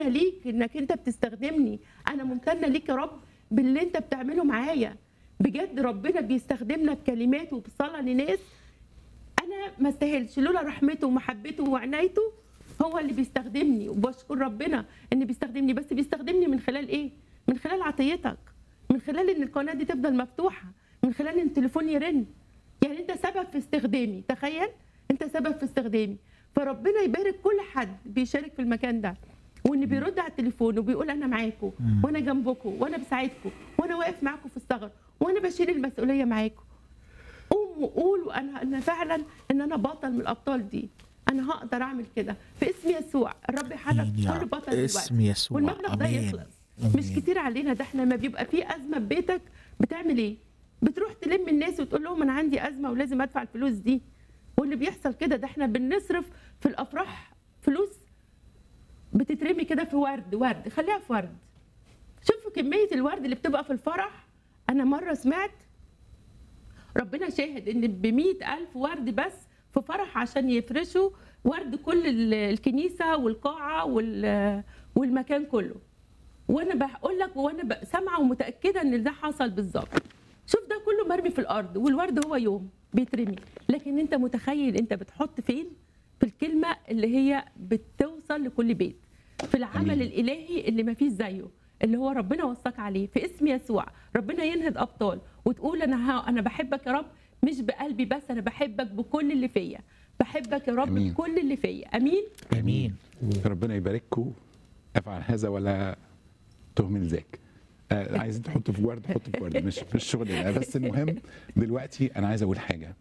ليك انك انت بتستخدمني انا ممتنه ليك يا رب باللي انت بتعمله معايا بجد ربنا بيستخدمنا بكلمات وبصلاه لناس انا ما استاهلش لولا رحمته ومحبته وعنايته هو اللي بيستخدمني وبشكر ربنا ان بيستخدمني بس بيستخدمني من خلال ايه من خلال عطيتك من خلال ان القناه دي تفضل مفتوحه من خلال ان التليفون يرن يعني انت سبب في استخدامي تخيل انت سبب في استخدامي فربنا يبارك كل حد بيشارك في المكان ده وان بيرد على التليفون وبيقول انا معاكم وانا جنبكم وانا بساعدكم وانا واقف معاكم في الثغر وانا بشيل المسؤوليه معاكم قوم وقول وانا انا فعلا ان انا بطل من الابطال دي انا هقدر اعمل كده في اسم يسوع الرب يحرك يا كل رب. بطل دلوقتي اسم يسوع. والمبلغ ده آمين. يخلص آمين. مش كتير علينا ده احنا لما بيبقى في ازمه في بيتك بتعمل ايه بتروح تلم الناس وتقول لهم انا عندي ازمه ولازم ادفع الفلوس دي واللي بيحصل كده ده احنا بنصرف في الافراح فلوس بتترمي كده في ورد ورد خليها في ورد شوفوا كميه الورد اللي بتبقى في الفرح انا مره سمعت ربنا شاهد ان ب ألف ورد بس في فرح عشان يفرشوا ورد كل ال- الكنيسه والقاعه وال- والمكان كله وانا بقول لك وانا ب- سامعه ومتاكده ان ده حصل بالظبط شوف ده كله مرمي في الارض والورد هو يوم بيترمي لكن انت متخيل انت بتحط فين في الكلمه اللي هي بتوصل لكل بيت في العمل أمين. الالهي اللي ما فيش زيه اللي هو ربنا وصاك عليه في اسم يسوع ربنا ينهض ابطال وتقول انا ها انا بحبك يا رب مش بقلبي بس انا بحبك بكل اللي فيا بحبك يا رب أمين. بكل اللي فيا امين امين ربنا يبارككم افعل هذا ولا تهمل ذاك آه عايزين تحطوا في ورد حطوا في ورد مش مش شغلنا بس المهم دلوقتي انا عايز اقول حاجه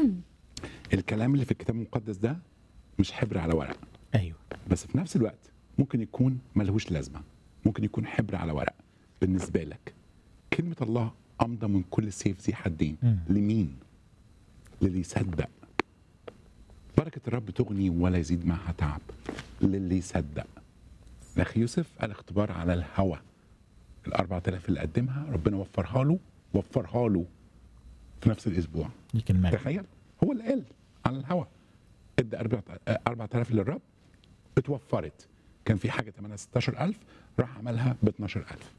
الكلام اللي في الكتاب المقدس ده مش حبر على ورق ايوه بس في نفس الوقت ممكن يكون ملهوش لازمه ممكن يكون حبر على ورق بالنسبه لك كلمه الله امضى من كل سيف ذي حدين مم. لمين للي يصدق بركه الرب تغني ولا يزيد معها تعب للي يصدق الاخ يوسف الاختبار على الهوى ال 4000 اللي قدمها ربنا وفرها له وفرها له في نفس الاسبوع ليك المجد تخيل هو اللي قال على الهوا ادى 4000 للرب اتوفرت كان في حاجه ثمنها 16000 راح عملها ب 12000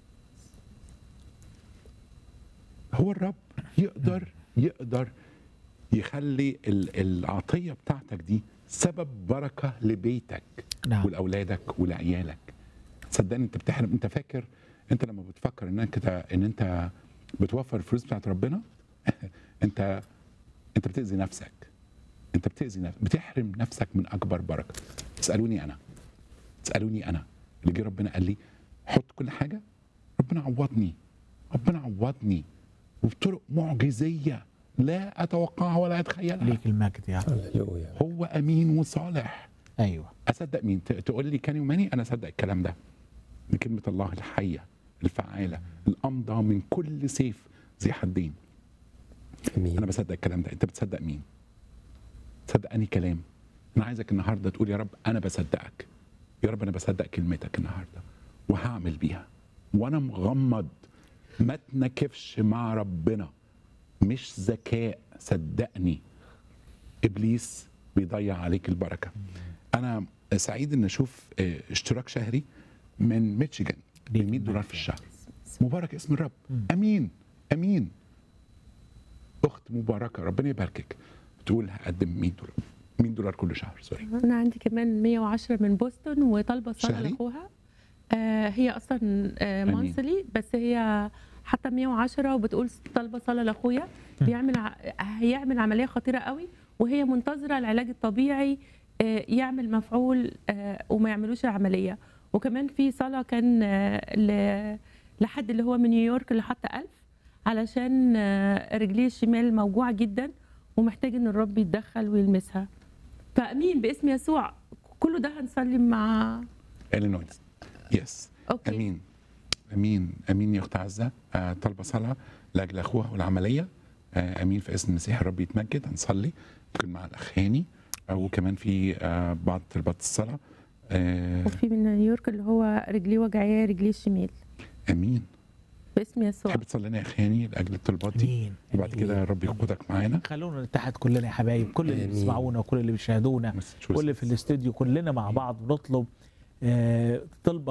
هو الرب يقدر يقدر يخلي ال- العطيه بتاعتك دي سبب بركه لبيتك نعم. ولاولادك ولعيالك صدقني انت بتحرم انت فاكر انت لما بتفكر ان انت ان انت بتوفر الفلوس بتاعت ربنا انت انت بتاذي نفسك انت بتاذي نفسك بتحرم نفسك من اكبر بركه اسالوني انا اسالوني انا اللي جه ربنا قال لي حط كل حاجه ربنا عوضني ربنا عوضني وبطرق معجزيه لا اتوقعها ولا اتخيلها ليك المجد يا رب هللويا هو امين وصالح ايوه اصدق مين ت- تقول لي كان يوماني انا اصدق الكلام ده دي كلمه الله الحيه الفعاله الامضى من كل سيف ذي حدين امين انا بصدق الكلام ده انت بتصدق مين تصدق اني كلام انا عايزك النهارده تقول يا رب انا بصدقك يا رب انا بصدق كلمتك النهارده وهعمل بيها وانا مغمض ما تنكفش مع ربنا مش ذكاء صدقني ابليس بيضيع عليك البركه انا سعيد ان اشوف اه، اشتراك شهري من ميتشيجان ب ليك 100 دولار المجد في الشهر مبارك اسم الرب امين امين اخت مباركه ربنا يباركك بتقول هقدم 100 دولار 100 دولار كل شهر سوري انا عندي كمان 110 من بوسطن وطالبه صلاه شهري؟ لاخوها آه هي اصلا آه أمين. مانسلي بس هي حتى 110 وبتقول طالبه صلاه لاخويا بيعمل ع- هيعمل عمليه خطيره قوي وهي منتظره العلاج الطبيعي آه يعمل مفعول آه وما يعملوش العمليه وكمان في صلاه كان آه ل- لحد اللي هو من نيويورك اللي حط 1000 علشان آه رجليه الشمال موجوعه جدا ومحتاج ان الرب يتدخل ويلمسها فامين باسم يسوع كله ده هنصلي مع الينويز يس اوكي امين امين امين يا اخت عزه آه طالبه صلاه لاجل اخوها والعمليه آه امين في اسم المسيح الرب يتمجد هنصلي ممكن مع الاخ هاني او كمان في آه بعض طلبات الصلاه آه وفي من نيويورك اللي هو رجليه وجعيه رجليه الشمال امين باسم يسوع تحب تصلي لنا يا اخ هاني لاجل الطلبات دي امين وبعد أمين. كده الرب يقودك معانا خلونا نتحد كلنا يا حبايب كل اللي آمين. بيسمعونا وكل اللي بيشاهدونا بس تشوف كل في الاستوديو كلنا مع بعض بنطلب آه، طلبه